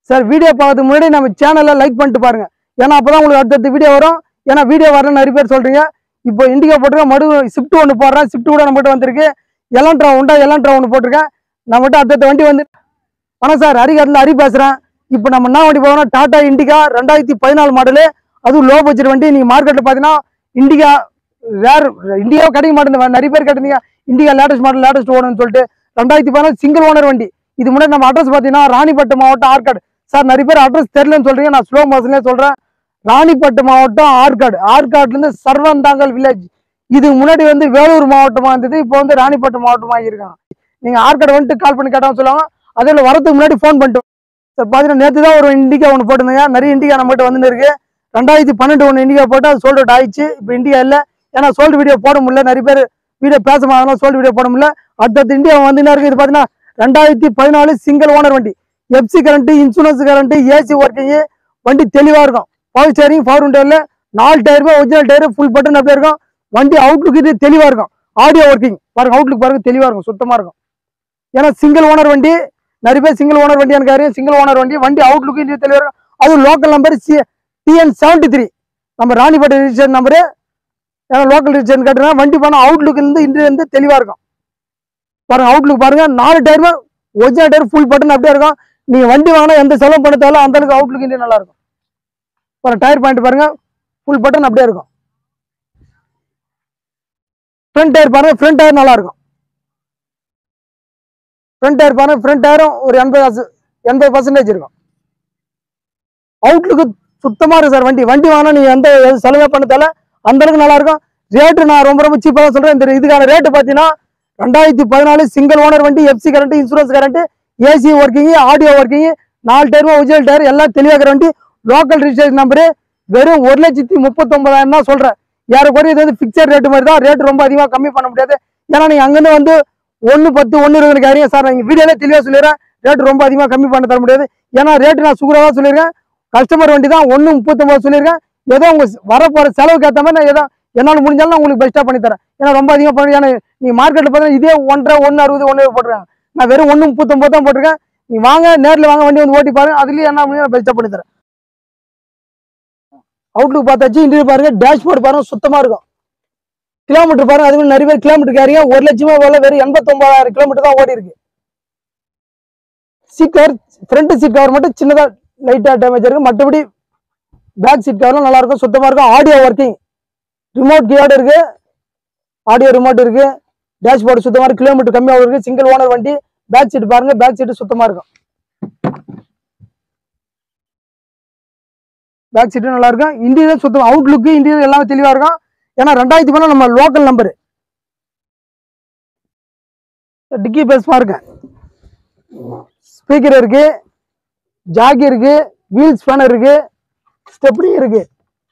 sir video பார்க்கறதுக்கு முன்னாடி நம்ம சேனலை லைக் பண்ணிட்டு பாருங்க ஏன்னா அப்பதான் உங்களுக்கு அடுத்தடுத்த வீடியோ வரும் ஏன்னா வீடியோ வரல நிறைய பேர் சொல்றீங்க இப்போ இண்டிகா போட்டிருக்கேன் மறு ஷிஃப்ட் ஒன்று போடுறேன் ஷிஃப்ட் கூட நம்மகிட்ட வந்திருக்கு எலன்ட்ரா உண்டா எலன்ட்ரா ஒன்று போட்டிருக்கேன் நம்மகிட்ட அடுத்தடுத்த வண்டி வந்து வணக்கம் சார் ஹரிகரில் ஹரி பேசுகிறேன் இப்போ நம்ம என்ன வண்டி போகிறோம்னா டாடா இண்டிகா ரெண்டாயிரத்தி பதினாலு மாடலு அதுவும் லோ பட்ஜெட் வண்டி நீங்கள் மார்க்கெட்டில் பார்த்தீங்கன்னா இண்டிகா வேறு இண்டிகாவை கிடைக்க மாட்டேங்குது நிறைய பேர் கேட்டிருந்தீங்க இண்டிகா லேட்டஸ்ட் மாடல் லேட்டஸ்ட் ஓடுன்னு சொல்லிட்டு ரெண்டாயிரத்தி பதினாலு சிங்கிள் ஓனர் வண்டி இது முன்னாடி நம்ம அட்ரஸ் பார்த்தீங்கன்னா ராணிப்பட்டு மாவட்டம் ஆற்காடு சார் நிறைய பேர் அட்ரஸ் தெரியலன்னு சொல்றீங்க நான் ஸ்லோ மோஷன்லேயே சொல்கிறேன் ராணிப்பட்டு மாவட்டம் ஆற்காடு ஆற்காடுலேருந்து சர்வந்தாங்கல் வில்லேஜ் இதுக்கு முன்னாடி வந்து வேலூர் மாவட்டமா இருந்தது இப்போ வந்து ராணிப்பட்டு மாவட்டமா ஆகியிருக்காங்க நீங்க ஆற்காடு வந்துட்டு கால் பண்ணி கேட்டாலும் சொல்லுவாங்க அதில் வரதுக்கு முன்னாடி ஃபோன் பண்ணிட்டு சார் பார்த்தீங்கன்னா நேற்று தான் ஒரு இண்டிகா ஒன்று போட்டிருந்தேங்க நிறைய இண்டிகா நம்மகிட்ட வந்துன்னு இருக்கு ரெண்டாயிரத்தி பன்னெண்டு ஒன்று இண்டிகா போட்டு அது சோல்ட் அவுட் ஆயிடுச்சு இப்போ இண்டிகா இல்லை ஏன்னா சோல்டு வீடியோ போட முடியல நிறைய பேர் வீடியோ பேச மாதிரி சோல்டு வீடியோ போட முடியல அடுத்தடுத்து இந்தியா வந்து இருக்கு இது பார்த்தீங்கன்னா ரெண்டாயிரத்தி பதினாலு சிங்கிள் ஓனர் வண்டி FC current insurance current AC working வண்டி தெளிவாக இருக்கும் பவர் ஸ்டேரிங் பவர் விண்டோவில் நாலு டயருமே ஒரிஜினல் டயரு ஃபுல் பட்டன் அப்படியே இருக்கும் வண்டி அவுட்லுக் இது தெளிவாக இருக்கும் ஆடியோ ஒர்க்கிங் பாருங்க அவுட்லுக் பாருங்க தெளிவாக இருக்கும் சுத்தமாக இருக்கும் ஏன்னா சிங்கிள் ஓனர் வண்டி நிறைய பேர் சிங்கிள் ஓனர் வண்டி எனக்கு சிங்கிள் ஓனர் வண்டி வண்டி அவுட்லுக் இது தெளிவாக இருக்கும் அதுவும் local number C TN seventy three நம்ம ராணிப்பேட்டை ரிஜிஸ்ட்ரேஷன் நம்பரு ஏன்னா லோக்கல் ரிஜிஸ்ட்ரேஷன் கட்டுறேன் வண்டி போனால் அவுட்லுக் இருந்து இன்றைய இருந்து தெளிவாக இருக்கும் பாருங்க அவுட்லுக் பாருங்க நாலு டயருமே ஒரிஜினல் டயர் ஃபுல் பட்டன் அப்படியே இருக்கும் நீங்க வண்டி வாங்கினா எந்த செலவு பண்ண தேவையில்ல அந்த அளவுக்கு அவுட்லுக் இன்றைய நல்லா இருக்கும் பாருங்க டயர் பாயிண்ட் பாருங்க ஃபுல் பட்டன் அப்படியே இருக்கும் ஃப்ரண்ட் டயர் பாருங்க ஃப்ரண்ட் டயர் நல்லா இருக்கும் ஃப்ரண்ட் டயர் பாருங்க ஃப்ரண்ட் டயரும் ஒரு எண்பது பர்ச- எண்பது பர்சன்டேஜ் இருக்கும் அவுட்லுக்கு சுத்தமா இருக்கு சார் வண்டி வண்டி வாங்கினா நீங்க எந்த செலவே பண்ண தேவையில்ல அந்த அளவுக்கு நல்லா இருக்கும் ரேட்டு நான் ரொம்ப ரொம்ப சீப்பாக தான் சொல்றேன் இந்த இதுக்கான ரேட்டு பார்த்தீங்கன்னா ரெண்டாயிரத்தி பதினாலு சிங்கிள் ஓனர் வண்டி FC current insurance current AC working audio working நாலு டயரும் ஒரிஜினல் டயர் எல்லாம் தெளிவாக இருக்கிற வண்டி லோக்கல் ரிஜிஸ்ட்ரேஷன் நம்பரு வெறும் ஒரு லட்சத்தி முப்பத்தொன்பதாயிரம் தான் சொல்றேன் யாருக்குறைய இது வந்து பிக்சர் ரேட்டு மாதிரி தான் ரேட் ரொம்ப அதிகமாக கம்மி பண்ண முடியாது ஏன்னா நீங்க அங்கேருந்து வந்து ஒன்று பத்து ஒன்று இருபது கேரிங்க சார் நீங்கள் வீடியோலே தெளிவாக சொல்லிடுறேன் ரேட் ரொம்ப அதிகமாக கம்மி பண்ண தர முடியாது ஏன்னா ரேட்டு நான் சுகராக தான் சொல்லியிருக்கேன் கஸ்டமர் வண்டி தான் ஒன்று முப்பத்தொம்பது சொல்லியிருக்கேன் ஏதோ உங்க வர போகிற செலவுக்கு ஏற்ற மாதிரி நான் ஏதோ என்னால் முடிஞ்சாலும் நான் உங்களுக்கு பெஸ்ட்டாக பண்ணி தரேன் ஏன்னா ரொம்ப அதிகமாக பண்ணி ஏன்னா நீ மார்க்கெட்டில் பார்த்தீங்கன்னா இதே ஒன்றரை ஒன்று அறுபது ஒன்று போட்டுருக்காங்க நான் வெறும் ஒன்று முப்பத்தொம்பது தான் போட்டிருக்கேன் நீ வாங்க நேரில் வாங்க வண்டி வந்து ஓட்டி பாருங்க அதுலேயும் என்ன முடியும் நான் பெஸ்ட்டாக பண்ணி தரேன் அவுட்லுக் பார்த்தாச்சு இன்டீரியர் பாருங்க டேஷ்போர்ட் பாருங்க சுத்தமாக இருக்கும் கிலோமீட்டர் பாருங்க அதுக்கு நிறைய பேர் கிலோமீட்டர் கேரிங்க ஒரு லட்சமா போல வெறும் எண்பத்தொன்பதாயிரம் கிலோமீட்டர் தான் ஓடி இருக்கு seat cover front seat cover மட்டும் சின்னதா லைட்டா டேமேஜ் இருக்கு மற்றபடி பேக் சீட் கவர்லாம் நல்லா இருக்கும் சுத்தமா இருக்கும் ஆடியோ ஒர்க்கிங் ரிமோட் கியோட இருக்கு ஆடியோ ரிமோட் இருக்கு டேஷ்போர்டு சுத்தமா இருக்கு கிலோமீட்டர் கம்மியாக இருக்கு சிங்கிள் ஓனர் வண்டி பேக் சீட் பாருங்க பேக் சீட் சுத்தமா இருக்கும் பேக் சீட்டும் நல்லா இருக்கும் இன்டீரியர் சுத்தம் அவுட்லுக்கு இன்டீரியர் எல்லாமே தெளிவா இருக்கும் ஏன்னா ரெண்டாயிரத்தி பதினாலு நம்ம லோக்கல் நம்பர் டிக்கி பேஸ் பாருங்க ஸ்பீக்கர் இருக்கு ஜாக்கி இருக்கு வீல் ஸ்பேனர் இருக்கு ஸ்டெப்னி இருக்கு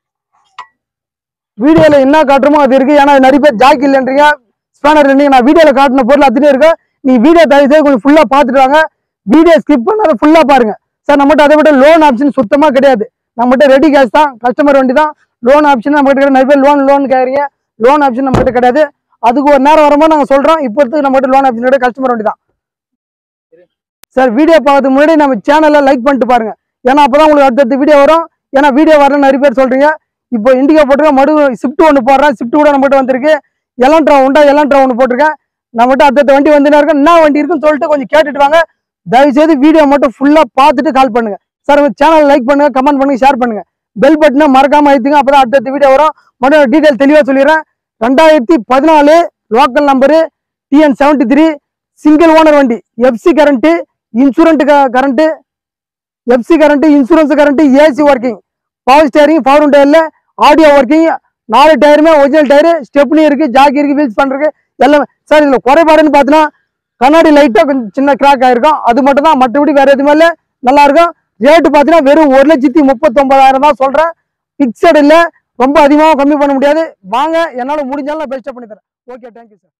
வீடியோல என்ன காட்டுறோமோ அது இருக்கு ஏன்னா நிறைய பேர் ஜாக்கி இல்லைன்றீங்க ஸ்பேனர் இல்லைங்க நான் வீடியோல காட்டின பொருள் அத்தனையும் இருக்கு நீ வீடியோ தயவு செய்து கொஞ்சம் ஃபுல்லா பார்த்துட்டு வாங்க வீடியோ ஸ்கிப் பண்ணாத ஃபுல்லா பாருங்க சார் நம்மகிட்ட அதை விட லோன் ஆப்ஷன் சுத்தமா கிடையாது நம்மகிட்ட ரெடி கேஷ் தான் கஸ்டமர் வண்டி தான் லோன் ஆப்ஷன் நம்ம கிட்ட நிறைய பேர் லோன் லோன் கேட்குறீங்க லோன் ஆப்ஷன் நம்ம கிட்ட கிடையாது அதுக்கு ஒரு நேரம் வரும்போது நாங்கள் சொல்றோம் இப்போதைக்கு நம்ம கிட்ட லோன் ஆப்ஷன் கிடையாது கஸ்டமர் வண்டி தான் சார் வீடியோ பார்க்கறதுக்கு முன்னாடி நம்ம சேனலை லைக் பண்ணிட்டு பாருங்க ஏன்னா அப்பதான் உங்களுக்கு அடுத்தடுத்த வீடியோ வரும் ஏன்னா வீடியோ வரல நிறைய பேர் சொல்றீங்க இப்போ இண்டிகா போட்டிருக்கேன் மறு ஷிஃப்ட் ஒன்று போடுறேன் ஷிஃப்ட் கூட நம்மகிட்ட வந்திருக்கு எலன்ட்ரா உண்டா எலன்ட்ரா ஒன்று போட்டிருக்கேன் நம்மகிட்ட அடுத்த வண்டி வந்துனா இருக்கு என்ன வண்டி இருக்குன்னு சொல்லிட்டு கொஞ்சம் கேட்டுட்டு வாங்க தயவு செய்து வீடியோ மட்டும் ஃபுல்லா பார்த்துட்டு கால் பண்ணுங்க சார் உங்க சேனல் லைக் பண்ணுங்க கமெண்ட் பண்ணுங்க ஷேர் பண்ணுங்க பெல் பட்டனை மறக்காம அழுத்துங்க அப்பதான் அடுத்த வீடியோ வரும் மறுபடியும் டீடைல் தெளிவா சொல்லிடுறேன் ரெண்டாயிரத்தி பதினாலு local number TN seventy three single owner வண்டி FC current insurance current FC current insurance current AC working power steering power டயர்ல ஆடியோ ஒர்க்கிங் நாலு டயருமே ஒரிஜினல் டயரு ஸ்டெப்னி இருக்கு ஜாக்கி இருக்கு வீல்ஸ் பண்றது எல்லாமே சார் இதுல குறைபாடுன்னு பார்த்தீங்கன்னா கண்ணாடி லைட்டா கொஞ்சம் சின்ன கிராக் ஆயிருக்கும் அது மட்டும் தான் மற்றபடி வேற எதுவுமே இல்லை நல்லா இருக்கும் ரேட்டு பார்த்தீங்கன்னா வெறும் ஒரு லட்சத்தி முப்பத்தொன்பதாயிரம் தான் சொல்றேன் பிக்சட் இல்லை ரொம்ப அதிகமாக கம்மி பண்ண முடியாது வாங்க என்னால் முடிஞ்சாலும் நான் பெஸ்ட்டாக பண்ணி தரேன் ஓகே தேங்க்யூ சார்